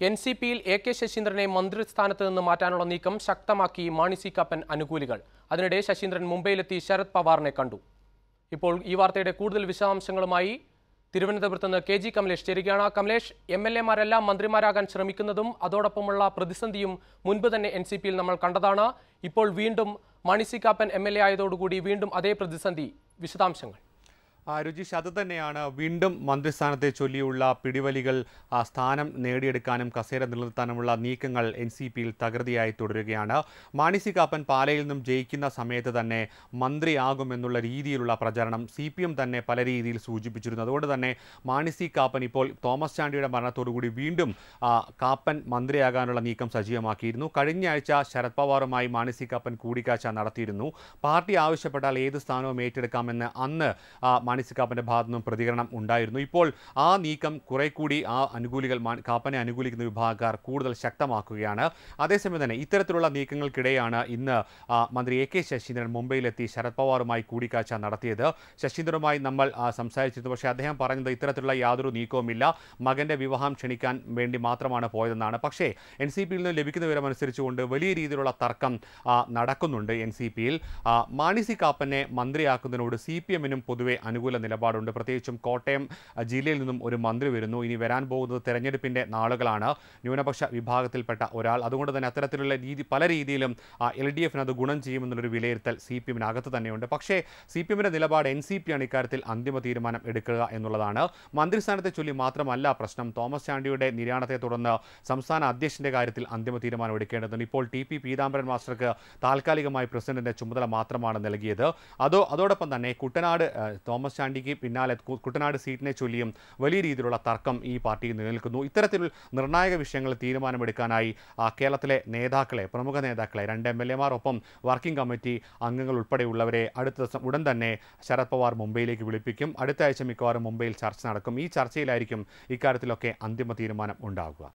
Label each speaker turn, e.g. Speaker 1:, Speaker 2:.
Speaker 1: N C പിയിൽ A K ശശീന്ദ്രനെ മന്ത്രിസ്ഥാനത്ത് നിന്ന് മാറ്റാനുള്ള നീക്കം ശക്തമാക്കി മാണി സി കാപ്പൻ അനുകൂലികൾ അതിനിടെ ശശീന്ദ്രൻ മുംബൈയിലെത്തി ശരത് പവാറിനെ കണ്ടു ഇപ്പോൾ ഈ വാർത്തയുടെ കൂടുതൽ വിശദാംശങ്ങളുമായി തിരുവനന്തപുരത്ത് നിന്ന് കെ ജി കമലേഷ് ചേരുകയാണ് കമലേഷ് എം എൽ എമാരെല്ലാം മന്ത്രിമാരാകാൻ ശ്രമിക്കുന്നതും അതോടൊപ്പമുള്ള പ്രതിസന്ധിയും മുൻപ് തന്നെ എൻ സി പിയിൽ നമ്മൾ കണ്ടതാണ് ഇപ്പോൾ വീണ്ടും Mani C Kappan M L A ആയതോടുകൂടി വീണ്ടും അതേ പ്രതിസന്ധി വിശദാംശങ്ങൾ
Speaker 2: ആ, രുചിഷ് അത് തന്നെയാണ് വീണ്ടും മന്ത്രിസ്ഥാനത്തെ ചൊല്ലിയുള്ള പിടിവലികൾ ആ, സ്ഥാനം നേടിയെടുക്കാനും കസേര നിലനിർത്താനുമുള്ള നീക്കങ്ങൾ എൻ സി പിയിൽ തകൃതിയായി തുടരുകയാണ് മാണി സി കാപ്പൻ പാലയിൽ നിന്നും ജയിക്കുന്ന സമയത്ത് തന്നെ മന്ത്രിയാകുമെന്നുള്ള രീതിയിലുള്ള പ്രചരണം സി പി എം തന്നെ പല രീതിയിൽ സൂചിപ്പിച്ചിരുന്നു അതുകൊണ്ട് തന്നെ മാണി സി കാപ്പൻ ഇപ്പോൾ തോമസ് ചാണ്ടിയുടെ മരണത്തോടുകൂടി വീണ്ടും ആ, കാപ്പൻ മന്ത്രിയാകാനുള്ള നീക്കം സജീവമാക്കിയിരുന്നു കഴിഞ്ഞ ആഴ്ച ശരത് പവാറുമായി മാണി സി കാപ്പൻ കൂടിക്കാഴ്ച നടത്തിയിരുന്നു പാർട്ടി ആവശ്യപ്പെട്ടാൽ ഏത് സ്ഥാനവും ഏറ്റെടുക്കാമെന്ന് അന്ന് ആ, മാണി സി കാപ്പൻ്റെ ഭാഗത്തു നിന്നും പ്രതികരണം ഉണ്ടായിരുന്നു ഇപ്പോൾ ആ നീക്കം കുറെ കൂടി ആ അനുകൂലികൾ മാ- കാപ്പനെ അനുകൂലിക്കുന്ന വിഭാഗക്കാർ കൂടുതൽ ശക്തമാക്കുകയാണ് അതേസമയം തന്നെ ഇത്തരത്തിലുള്ള നീക്കങ്ങൾക്കിടെയാണ് ഇന്ന് ആ, മന്ത്രി എ കെ ശശീന്ദ്രൻ മുംബൈയിലെത്തി ശരത് പവാറുമായി കൂടിക്കാഴ്ച നടത്തിയത് ശശീന്ദ്രനുമായി നമ്മൾ ആ, സംസാരിച്ചിരുന്നു പക്ഷേ അദ്ദേഹം പറഞ്ഞത് ഇത്തരത്തിലുള്ള യാതൊരു നീക്കവുമില്ല മകന്റെ വിവാഹം ക്ഷണിക്കാൻ വേണ്ടി മാത്രമാണ് പോയതെന്നാണ് പക്ഷേ എൻ സി പിയിൽ നിന്ന് ലഭിക്കുന്ന വിവരമനുസരിച്ചുകൊണ്ട് വലിയ രീതിയിലുള്ള തർക്കം ആ, നടക്കുന്നുണ്ട് എൻ സി പിയിൽ മാണി സി കാപ്പനെ മന്ത്രിയാക്കുന്നതിനോട് സി പി എമ്മിനും പൊതുവെ അനുകൂല നിലപാടുണ്ട് പ്രത്യേകിച്ചും കോട്ടയം ആ, ജില്ലയിൽ നിന്നും ഒരു മന്ത്രി വരുന്നു ഇനി വരാൻ പോകുന്നത് തെരഞ്ഞെടുപ്പിന്റെ നാളുകളാണ് ന്യൂനപക്ഷ വിഭാഗത്തിൽപ്പെട്ട ഒരാൾ അതുകൊണ്ട് തന്നെ അത്തരത്തിലുള്ള രീതി പല രീതിയിലും എൽ ഡി എഫിന് അത് ഗുണം ചെയ്യുമെന്നുള്ളൊരു വിലയിരുത്തൽ സി പി എമ്മിനകത്ത് തന്നെയുണ്ട് പക്ഷേ സി പി എമ്മിന്റെ നിലപാട് എൻ സി പി ആണ് ഇക്കാര്യത്തിൽ അന്തിമ തീരുമാനം എടുക്കുക എന്നുള്ളതാണ് മന്ത്രിസ്ഥാനത്തെ ചൊല്ലി മാത്രമല്ല പ്രശ്നം തോമസ് ചാണ്ടിയുടെ നിര്യാണത്തെ തുടർന്ന് സംസ്ഥാന അധ്യക്ഷന്റെ കാര്യത്തിൽ അന്തിമ തീരുമാനം എടുക്കേണ്ടതുണ്ട് ഇപ്പോൾ ടി പി പീതാംബരൻ മാസ്റ്റർക്ക് താൽക്കാലികമായി പ്രസിഡന്റിന്റെ ചുമതല മാത്രമാണ് നൽകിയത് അതോ അതോടൊപ്പം തന്നെ കുട്ടനാട് ആ, തോമസ് ചാണ്ടിക്ക് പിന്നാലെ കു- കുട്ടനാട് സീറ്റിനെ ചൊല്ലിയും വലിയ രീതിയിലുള്ള തർക്കം ഈ പാർട്ടിയിൽ നിലനിൽക്കുന്നു ഇത്തരത്തിൽ നിർണായക വിഷയങ്ങളിൽ തീരുമാനമെടുക്കാനായി ആ, കേരളത്തിലെ നേതാക്കളെ പ്രമുഖ നേതാക്കളെ രണ്ട് എം എൽ എമാർ ഒപ്പം വർക്കിംഗ് കമ്മിറ്റി അംഗങ്ങൾ ഉൾപ്പെടെയുള്ളവരെ അടുത്ത ദിവസം ഉടൻ തന്നെ ശരത് പവാർ മുംബൈയിലേക്ക് വിളിപ്പിക്കും അടുത്ത ആഴ്ച മിക്കവാറും മുംബൈയിൽ ചർച്ച നടക്കും ഈ ചർച്ചയിലായിരിക്കും ഇക്കാര്യത്തിലൊക്കെ അന്തിമ തീരുമാനം ഉണ്ടാകുക